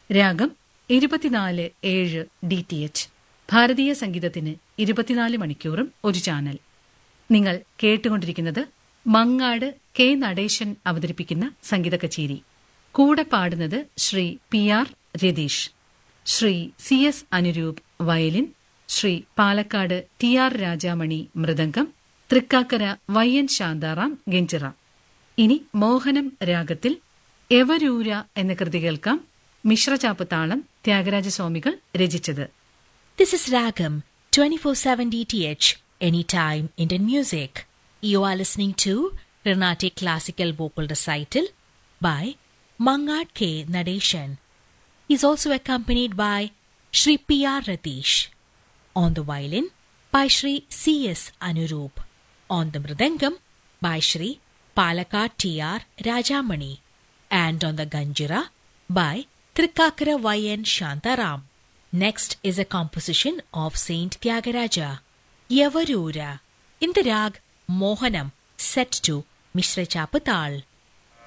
രാഗം ഇരുപത്തിനാല് ഏഴ് ഡി ടി എച്ച് ഭാരതീയ സംഗീതത്തിന് ഇരുപത്തിനാല് മണിക്കൂറും ഒരു ചാനൽ നിങ്ങൾ കേട്ടുകൊണ്ടിരിക്കുന്നത് മങ്ങാട് കെ നടേശൻ അവതരിപ്പിക്കുന്ന സംഗീത കച്ചേരി കൂടെ പാടുന്നത് ശ്രീ പി ആർ രതീഷ് ശ്രീ സി എസ് അനുരൂപ് വയലിൻ ശ്രീ പാലക്കാട് ടി ആർ രാജാമണി മൃദംഗം തൃക്കാക്കര വൈ എൻ ശാന്താറാം ഗെഞ്ചിറ ഇനി മോഹനം രാഗത്തിൽ എവരൂര എന്ന കൃതി കേൾക്കാം മിശ്രചാപ്പ് താളം ത്യാഗരാജസ്വാമികൾ രചിച്ചത് This is Ragam 24/7 DTH Anytime Indian Music. You are listening to Carnatic Classical Vocal Recital by Mangad K. Nadeshan. He is also accompanied by Sri P. R. Ratish. On the violin by Sri C. S. Anurup. On the mridangam by Sri Palakkad T. R. Rajamani. And on the ganjira by Trikakara Y. N. Shantaram. Next is a composition of Saint Tyagaraja, Yavarura, in the rag Mohanam, set to Mishra Chapatal.